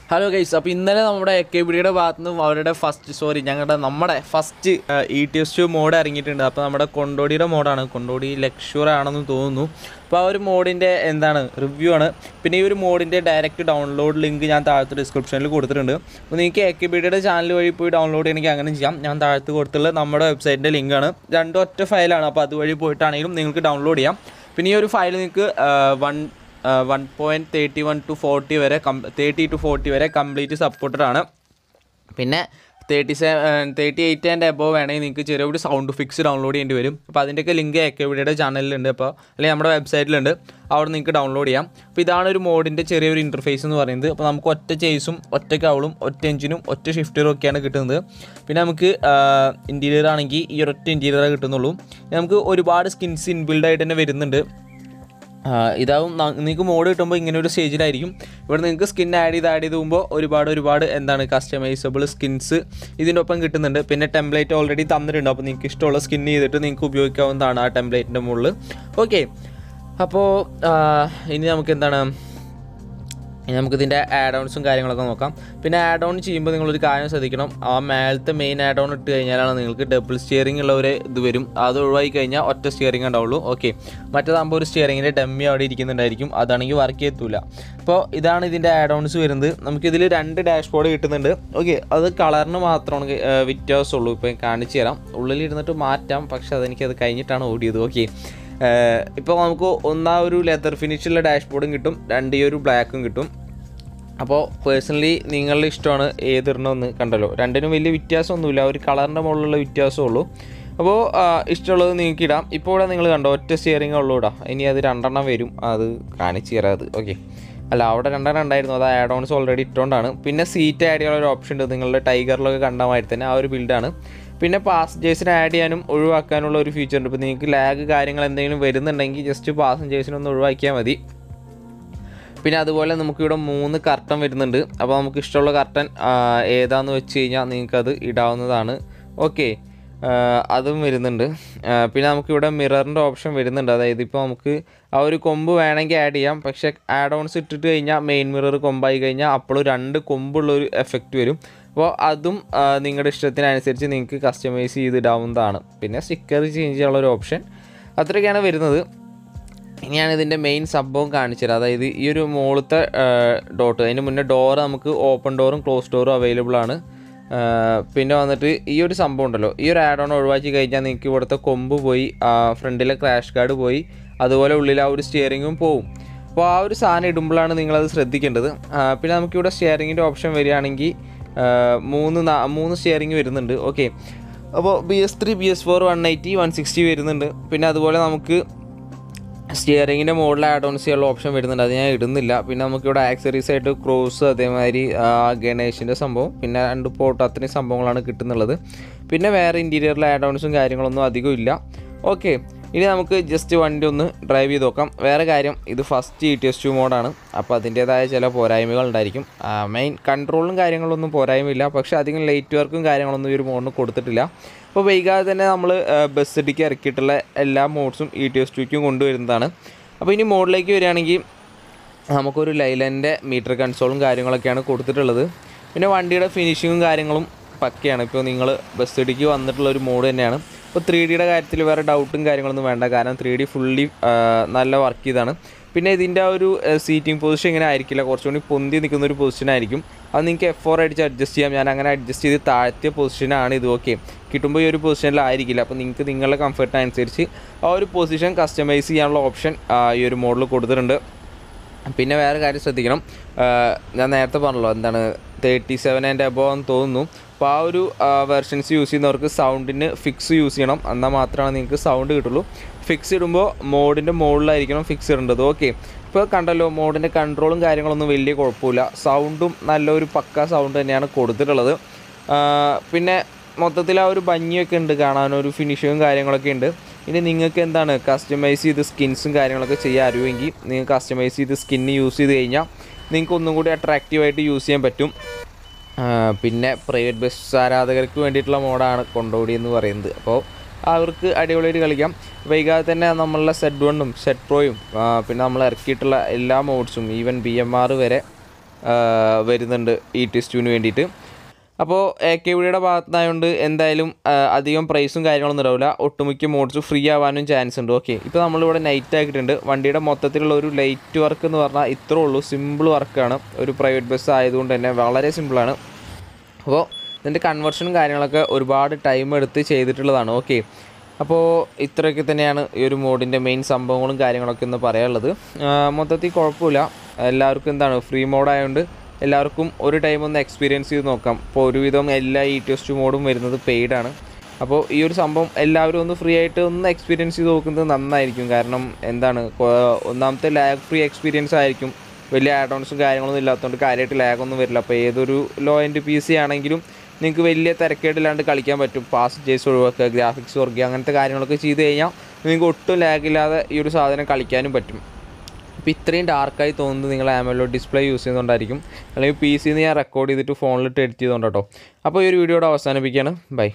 hello guys അപ്പോൾ ഇന്നലെ നമ്മുടെ എ കെ ബിഡിയുടെ ഭാഗത്തു നിന്നും അവരുടെ ഫസ്റ്റ് സോറി ഞങ്ങളുടെ നമ്മുടെ first E T S two mod ഇറങ്ങിയിട്ടുണ്ട് അപ്പോൾ നമ്മുടെ കൊണ്ടോടിയുടെ മോഡാണ് കൊണ്ടോടി ലക്ഷൂർ ആണെന്ന് തോന്നുന്നു അപ്പോൾ ആ ഒരു മോഡിൻ്റെ എന്താണ് റിവ്യൂ ആണ് പിന്നെ ഈ ഒരു മോഡിൻ്റെ ഡയറക്റ്റ് ഡൗൺലോഡ് ലിങ്ക് ഞാൻ താഴത്തെ ഡിസ്ക്രിപ്ഷനിൽ കൊടുത്തിട്ടുണ്ട് അപ്പോൾ നിങ്ങൾക്ക് എ കെ ബിഡിയുടെ ചാനൽ വഴി പോയി ഡൗൺലോഡ് ചെയ്യണമെങ്കിൽ അങ്ങനെ ചെയ്യാം ഞാൻ താഴത്ത് കൊടുത്തുള്ള നമ്മുടെ വെബ്സൈറ്റിൻ്റെ ലിങ്കാണ് രണ്ടും ഒറ്റ ഫയലാണ് അപ്പോൾ അതുവഴി പോയിട്ടാണെങ്കിലും നിങ്ങൾക്ക് ഡൗൺലോഡ് ചെയ്യാം പിന്നെ ഈ ഒരു ഫയൽ നിങ്ങൾക്ക് one one point thirty one to forty വരെ കം തേർട്ടി ടു ഫോർട്ടി വരെ കംപ്ലീറ്റ് സപ്പോർട്ടഡ് ആണ് പിന്നെ thirty seven thirty eight and above വേണമെങ്കിൽ നിങ്ങൾക്ക് ചെറിയൊരു സൗണ്ട് ഫിക്സ് ഡൗൺലോഡ് ചെയ്യേണ്ടി വരും അപ്പോൾ അതിൻ്റെയൊക്കെ ലിങ്ക് എക്കവിഡിയുടെ ചാനലിലുണ്ട് അപ്പോൾ അല്ലെങ്കിൽ നമ്മുടെ വെബ്സൈറ്റിലുണ്ട് അവിടെ നിങ്ങൾക്ക് ഡൗൺലോഡ് ചെയ്യാം അപ്പോൾ ഇതാണ് ഒരു മോഡിൻ്റെ ചെറിയൊരു ഇൻ്റർഫേസ് എന്ന് പറയുന്നത് അപ്പോൾ നമുക്ക് ഒറ്റ ചേസും ഒറ്റ കവളും ഒറ്റ എഞ്ചിനും ഒറ്റ ഷിഫ്റ്ററും ഒക്കെയാണ് കിട്ടുന്നത് പിന്നെ നമുക്ക് ഇൻറ്റീരിയർ ആണെങ്കിൽ ഈ ഒരൊറ്റ ഇൻറ്റീരിയറേ കിട്ടുന്നുള്ളൂ നമുക്ക് ഒരുപാട് സ്കിൻസ് ഇൻബിൽഡ് ആയിട്ട് തന്നെ വരുന്നുണ്ട് ആ, ഇതാവും ന- നിങ്ങൾക്ക് മോഡ് കിട്ടുമ്പോൾ ഇങ്ങനെ ഒരു സ്റ്റേജിലായിരിക്കും ഇവിടെ നിങ്ങൾക്ക് സ്കിൻ ആഡ് ചെയ്ത് ആഡ് ചെയ്ത് പോകുമ്പോൾ ഒരുപാട് ഒരുപാട് എന്താണ് കസ്റ്റമൈസബിൾ സ്കിൻസ് ഇതിൻ്റെ ഒപ്പം കിട്ടുന്നുണ്ട് പിന്നെ ടെംപ്ലേറ്റ് ഓൾറെഡി തന്നിട്ടുണ്ട് അപ്പോൾ നിങ്ങൾക്ക് ഇഷ്ടമുള്ള സ്കിൻ ചെയ്തിട്ട് നിങ്ങൾക്ക് ഉപയോഗിക്കാവുന്നതാണ് ആ ടെംപ്ലേറ്റിൻ്റെ മുകളിൽ ഓക്കെ അപ്പോൾ ഇനി നമുക്ക് എന്താണ് ഇനി നമുക്കിതിൻ്റെ ആഡ് ഓൺസും കാര്യങ്ങളൊക്കെ നോക്കാം പിന്നെ ആഡ് ഓൺ ചെയ്യുമ്പോൾ നിങ്ങളൊരു കാര്യം ശ്രദ്ധിക്കണം ആ മേലത്തെ മെയിൻ ആഡ് ഓൺ ഇട്ട് കഴിഞ്ഞാലാണ് നിങ്ങൾക്ക് ഡബിൾ സ്റ്റിയറിംഗ് ഉള്ള ഒരു ഇത് വരും അത് ഒഴിവാക്കി കഴിഞ്ഞാൽ ഒറ്റ സ്റ്റിയറിംഗ് ഉണ്ടാവുള്ളൂ ഓക്കെ മറ്റേതാകുമ്പോൾ ഒരു സ്റ്റിയറിങ്ങിൻ്റെ ഡമ്മി അവിടെ ഇരിക്കുന്നുണ്ടായിരിക്കും അതാണെങ്കിൽ വർക്ക് ചെയ്യത്തൂല അപ്പോൾ ഇതാണ് ഇതിൻ്റെ ആഡ് ഓൺസ് വരുന്നത് നമുക്കിതിൽ രണ്ട് ഡാഷ്ബോർഡ് കിട്ടുന്നുണ്ട് ഓക്കെ അത് കളറിന് മാത്രമാണ് ക- ഏർ വ്യത്യാസമുള്ളൂ ഇപ്പോൾ കാണിച്ചു തരാം ഉള്ളിലിരുന്നിട്ട് മാറ്റാം പക്ഷേ അതെനിക്കത് കഴിഞ്ഞിട്ടാണ് ഓടിയത് ഓക്കെ ഇപ്പോൾ നമുക്ക് ഒന്നാ ഒരു ലെതർ ഫിനിഷുള്ള ഡാഷ്ബോർഡും കിട്ടും രണ്ട് ഈ ഒരു ബ്ലാക്കും കിട്ടും അപ്പോൾ പേഴ്സണലി നിങ്ങളുടെ ഇഷ്ടമാണ് ഏതിടണമെന്ന് കണ്ടല്ലോ രണ്ടിനും വലിയ വ്യത്യാസമൊന്നുമില്ല ഒരു കളറിൻ്റെ മുകളിലുള്ള വ്യത്യാസമുള്ളൂ അപ്പോൾ ഇഷ്ടമുള്ളത് നിങ്ങൾക്ക് ഇടാം ഇപ്പോൾ ഇവിടെ നിങ്ങൾ കണ്ടോ ഒറ്റ സ്റ്റിയറിംഗ് ഉള്ളൂ ഇടാം ഇനി അത് രണ്ടെണ്ണം വരും അത് കാണിച്ചു തരാം അത് ഓക്കെ അല്ല അവിടെ രണ്ടെണ്ണം ഉണ്ടായിരുന്നു അത് ആഡ് ഓൺസ് ഓൾറെഡി ഇട്ടുകൊണ്ടാണ് പിന്നെ സീറ്റ് ആഡ് ചെയ്യാനുള്ള ഒരു ഓപ്ഷൻ ഉണ്ട് നിങ്ങളുടെ ടൈഗറിലൊക്കെ കണ്ട മാതിരി തന്നെ ആ ഒരു ബിൽഡാണ് പിന്നെ പാസഞ്ചേഴ്സിനെ ആഡ് ചെയ്യാനും ഒഴിവാക്കാനുള്ള ഒരു ഫീച്ചർ ഉണ്ട് ഇപ്പോൾ നിങ്ങൾക്ക് ലാഗ് കാര്യങ്ങൾ എന്തെങ്കിലും വരുന്നുണ്ടെങ്കിൽ ജസ്റ്റ് പാസഞ്ചേഴ്സിനെ ഒന്ന് ഒഴിവാക്കിയാൽ മതി പിന്നെ അതുപോലെ നമുക്കിവിടെ മൂന്ന് കർട്ടൻ വരുന്നുണ്ട് അപ്പോൾ നമുക്ക് ഇഷ്ടമുള്ള കർട്ടൻ ഏതാന്ന് വെച്ച് കഴിഞ്ഞാൽ നിങ്ങൾക്കത് ഇടാവുന്നതാണ് ഓക്കെ അതും വരുന്നുണ്ട് ആ, പിന്നെ നമുക്കിവിടെ മിററിൻ്റെ ഓപ്ഷൻ വരുന്നുണ്ട് അതായത് ഇപ്പോൾ നമുക്ക് ആ ഒരു കൊമ്പ് വേണമെങ്കിൽ ആഡ് ചെയ്യാം പക്ഷേ ആഡ് ഓൺസ് ഇട്ടിട്ട് കഴിഞ്ഞാൽ മെയിൻ മിറർ കൊമ്പായി കഴിഞ്ഞാൽ അപ്പോഴും രണ്ട് കൊമ്പുള്ളൊരു എഫക്റ്റ് വരും അപ്പോൾ അതും ആ, നിങ്ങളുടെ ഇഷ്ടത്തിനനുസരിച്ച് നിങ്ങൾക്ക് കസ്റ്റമൈസ് ചെയ്തിടാവുന്നതാണ് പിന്നെ സ്റ്റിക്കർ ചേഞ്ച് ചെയ്യാനുള്ള ഒരു ഓപ്ഷൻ അത്രയൊക്കെയാണ് വരുന്നത് ഇനിയാണ് ഇതിൻ്റെ മെയിൻ സംഭവം കാണിച്ചത് അതായത് ഈ ഒരു മുകളത്തെ ഡോട്ട് അതിന് മുന്നേ ഡോറ് നമുക്ക് ഓപ്പൺ ഡോറും ക്ലോസ് ഡോറും അവൈലബിൾ ആണ് ആ, പിന്നെ വന്നിട്ട് ഈ ഒരു സംഭവം ഉണ്ടല്ലോ ഈ ഒരു ആഡ് ഓൺ ഒഴിവാക്കി കഴിഞ്ഞാൽ നിങ്ങൾക്ക് ഇവിടുത്തെ കൊമ്പ് പോയി ഫ്രണ്ടിലെ ക്രാഷ് കാർഡ് പോയി അതുപോലെ ഉള്ളിൽ ആ ഒരു സ്റ്റിയറിങ്ങും പോവും അപ്പോൾ ആ ഒരു സാധനം ഇടുമ്പോഴാണ് നിങ്ങളത് ശ്രദ്ധിക്കേണ്ടത് ആ, പിന്നെ നമുക്കിവിടെ സ്റ്റിയറിങ്ങിൻ്റെ ഓപ്ഷൻ വരികയാണെങ്കിൽ ആ, മൂന്ന് നാ- മൂന്ന് സ്റ്റിയറിങ് വരുന്നുണ്ട് ഓക്കെ അപ്പോൾ B S three B S four one eighty one sixty വരുന്നുണ്ട് പിന്നെ അതുപോലെ നമുക്ക് സ്റ്റിയറിങ്ങിൻ്റെ മുകളിൽ ആഡ് ഓൺ ചെയ്യാനുള്ള ഓപ്ഷൻ വരുന്നുണ്ട് അത് ഞാൻ ഇടുന്നില്ല പിന്നെ നമുക്കിവിടെ ആക്സറീസ് ആയിട്ട് ക്രോസ് അതേമാതിരി ആ, ഗണേഷിൻ്റെ സംഭവം പിന്നെ രണ്ട് പോട്ട് അത്രയും സംഭവങ്ങളാണ് കിട്ടുന്നുള്ളത് പിന്നെ വേറെ ഇൻറ്റീരിയറിൽ ആഡ് ഓൺസും കാര്യങ്ങളൊന്നും അധികം ഇല്ല ഓക്കെ ഇനി നമുക്ക് ജസ്റ്റ് വണ്ടി ഒന്ന് ഡ്രൈവ് ചെയ്ത് നോക്കാം വേറെ കാര്യം ഇത് first E T S two മോഡാണ് അപ്പോൾ അതിൻ്റേതായ ചില പോരായ്മകൾ ഉണ്ടായിരിക്കും മെയിൻ കൺട്രോളും കാര്യങ്ങളൊന്നും പോരായ്മയില്ല പക്ഷേ അധികം ലൈറ്റ് വർക്കും കാര്യങ്ങളൊന്നും ഈ ഒരു മോഡിന് കൊടുത്തിട്ടില്ല അപ്പോൾ വൈകാതെ തന്നെ നമ്മൾ ബസ് ഇടിക്ക് ഇറക്കിയിട്ടുള്ള എല്ലാ മോഡ്സും ഇ ടി എസ് ടുക്കും കൊണ്ടുവരുന്നതാണ് അപ്പോൾ ഇനി മോഡിലേക്ക് വരികയാണെങ്കിൽ നമുക്കൊരു ലൈലൻ്റെ മീറ്റർ കൺസോളും കാര്യങ്ങളൊക്കെയാണ് കൊടുത്തിട്ടുള്ളത് പിന്നെ വണ്ടിയുടെ ഫിനിഷിങ്ങും കാര്യങ്ങളും പക്കയാണ് ഇപ്പോൾ നിങ്ങൾ ബസ് ഇടിക്ക് വന്നിട്ടുള്ള ഒരു മോഡ് തന്നെയാണ് ഇപ്പോൾ ത്രീ ഡിയുടെ കാര്യത്തിൽ വേറെ ഡൗട്ടും കാര്യങ്ങളൊന്നും വേണ്ട കാരണം ത്രീ ഡി ഫുള്ളി നല്ല വർക്ക് ചെയ്താണ് പിന്നെ ഇതിൻ്റെ ആ ഒരു സീറ്റിംഗ് പൊസിഷൻ ഇങ്ങനെ ആയിരിക്കില്ല കുറച്ചുകൂടി പൊന്തി നിൽക്കുന്ന ഒരു പൊസിഷൻ ആയിരിക്കും അത് നിങ്ങൾക്ക് എഫ് ഫോർ അടിച്ച് അഡ്ജസ്റ്റ് ചെയ്യാം ഞാൻ അങ്ങനെ അഡ്ജസ്റ്റ് ചെയ്ത് താഴ്ത്തിയ പൊസിഷനാണ് ഇത് ഓക്കെ കിട്ടുമ്പോൾ ഈ ഒരു പൊസിഷനിലായിരിക്കില്ല അപ്പോൾ നിങ്ങൾക്ക് നിങ്ങളുടെ കംഫർട്ടിനനുസരിച്ച് ആ ഒരു പൊസിഷൻ കസ്റ്റമൈസ് ചെയ്യാനുള്ള ഓപ്ഷൻ ഈ ഒരു മോഡൽ കൊടുത്തിട്ടുണ്ട് പിന്നെ വേറെ കാര്യം ശ്രദ്ധിക്കണം ആ, ഞാൻ നേരത്തെ പറഞ്ഞല്ലോ എന്താണ് തേർട്ടി സെവൻ ആൻഡ് എബോ എന്ന് തോന്നുന്നു അപ്പോൾ ആ ഒരു വെർഷൻസ് യൂസ് ചെയ്യുന്നവർക്ക് സൗണ്ടിന് ഫിക്സ് യൂസ് ചെയ്യണം എന്നാൽ മാത്രമാണ് നിങ്ങൾക്ക് സൗണ്ട് കിട്ടുള്ളൂ ഫിക്സ് ഇടുമ്പോൾ മോഡിൻ്റെ മുകളിലായിരിക്കണം ഫിക്സ് ഇടേണ്ടത് ഓക്കെ ഇപ്പോൾ കണ്ടല്ലോ മോഡിൻ്റെ കൺട്രോളും കാര്യങ്ങളൊന്നും വലിയ കുഴപ്പമില്ല സൗണ്ടും നല്ലൊരു പക്ക സൗണ്ട് തന്നെയാണ് കൊടുത്തിട്ടുള്ളത് ആ, പിന്നെ മൊത്തത്തിൽ ആ ഒരു ഭംഗിയൊക്കെ ഉണ്ട് കാണാനൊരു ഫിനിഷിങ്ങും കാര്യങ്ങളൊക്കെ ഉണ്ട് ഇനി നിങ്ങൾക്ക് എന്താണ് കസ്റ്റമൈസ് ചെയ്ത് സ്കിൻസും കാര്യങ്ങളൊക്കെ ചെയ്യാൻ അറിയുമെങ്കിൽ നിങ്ങൾ കസ്റ്റമൈസ് ചെയ്ത് സ്കിന്ന് യൂസ് ചെയ്ത് കഴിഞ്ഞാൽ നിങ്ങൾക്ക് ഒന്നും കൂടി അട്രാക്റ്റീവായിട്ട് യൂസ് ചെയ്യാൻ പറ്റും ആ, പിന്നെ പ്രൈവറ്റ് ബസ് ആരാധകർക്ക് വേണ്ടിയിട്ടുള്ള മോഡാണ് കൊണ്ടോടി എന്ന് പറയുന്നത് അപ്പോൾ അവർക്ക് അടിപൊളിയായിട്ട് കളിക്കാം വൈകാതെ തന്നെ നമ്മളുടെ സെറ്റ് വണ്ണും സെറ്റ് പ്രോയും പിന്നെ നമ്മൾ ഇറക്കിയിട്ടുള്ള എല്ലാ മോഡ്സും ഈവൻ ബി എം ആർ വരെ വരുന്നുണ്ട് ഇ ടി എസ് ടുവിന് വേണ്ടിയിട്ട് അപ്പോൾ എ കെ വിയുടെ ഭാഗത്തുനിന്നായതുകൊണ്ട് എന്തായാലും ആ, അധികം പ്രൈസും കാര്യങ്ങളൊന്നും ഉണ്ടാവില്ല ഒട്ടുമിക്ക മോഡ്സ് ഫ്രീ ആവാനും ചാൻസ് ഉണ്ട് ഓക്കെ ഇപ്പോൾ നമ്മളിവിടെ നൈറ്റ് ആക്കിയിട്ടുണ്ട് വണ്ടിയുടെ മൊത്തത്തിലുള്ള ഒരു ലൈറ്റ് വർക്ക് എന്ന് പറഞ്ഞാൽ ഇത്രേ ഉള്ളൂ സിമ്പിൾ വർക്കാണ് ഒരു പ്രൈവറ്റ് ബസ് ആയതുകൊണ്ട് തന്നെ വളരെ സിമ്പിളാണ് അപ്പോൾ ഇതിൻ്റെ കൺവേർഷനും കാര്യങ്ങളൊക്കെ ഒരുപാട് ടൈം എടുത്ത് ചെയ്തിട്ടുള്ളതാണ് ഓക്കെ അപ്പോൾ ഇത്രയൊക്കെ തന്നെയാണ് ഈ ഒരു മോഡിൻ്റെ മെയിൻ സംഭവങ്ങളും കാര്യങ്ങളൊക്കെ ഒന്ന് പറയാനുള്ളത് ആ, മൊത്തത്തിൽ കുഴപ്പമില്ല എല്ലാവർക്കും എന്താണ് ഫ്രീ മോഡായതുകൊണ്ട് എല്ലാവർക്കും ഒരു ടൈം ഒന്ന് എക്സ്പീരിയൻസ് ചെയ്ത് നോക്കാം ഇപ്പോൾ ഒരുവിധം എല്ലാ ഇ ടി എസ് ടു മോഡും വരുന്നത് പെയ്ഡാണ് അപ്പോൾ ഈ ഒരു സംഭവം എല്ലാവരും ഒന്ന് ഫ്രീ ആയിട്ട് ഒന്ന് എക്സ്പീരിയൻസ് ചെയ്ത് നോക്കുന്നത് നന്നായിരിക്കും കാരണം എന്താണ് കൊ- ഒന്നാമത്തെ ലാഗ് ഫ്രീ എക്സ്പീരിയൻസ് ആയിരിക്കും വലിയ ആഡ് ഓൺസും കാര്യങ്ങളൊന്നും ഇല്ലാത്തതുകൊണ്ട് കാര്യമായിട്ട് ലാഗൊന്നും വരില്ല അപ്പോൾ ഏതൊരു ലോ എൻഡ് പി സി ആണെങ്കിലും നിങ്ങൾക്ക് വലിയ തിരക്കേടില്ലാണ്ട് കളിക്കാൻ പറ്റും പാസേജേഴ്സ് ഒഴിവാക്കുക ഗ്രാഫിക്സ് കുറയ്ക്കുക അങ്ങനത്തെ കാര്യങ്ങളൊക്കെ ചെയ്ത് കഴിഞ്ഞാൽ നിങ്ങൾക്ക് ഒട്ടും ലാഗില്ലാതെ ഈ ഒരു സാധനം കളിക്കാനും പറ്റും അപ്പോൾ ഇത്രയും ഡാർക്കായി തോന്നുന്നത് നിങ്ങൾ ആമലോ ഡിസ്പ്ലേ യൂസ് ചെയ്യുന്നതുകൊണ്ടായിരിക്കും അല്ലെങ്കിൽ പി സിന്ന് ഞാൻ റെക്കോർഡ് ചെയ്തിട്ട് ഫോണിലിട്ട് എഡിറ്റ് ചെയ്തുകൊണ്ടോ അപ്പോൾ ഈ ഒരു വീഡിയോയുടെ അവസാനിപ്പിക്കുകയാണ് ബൈ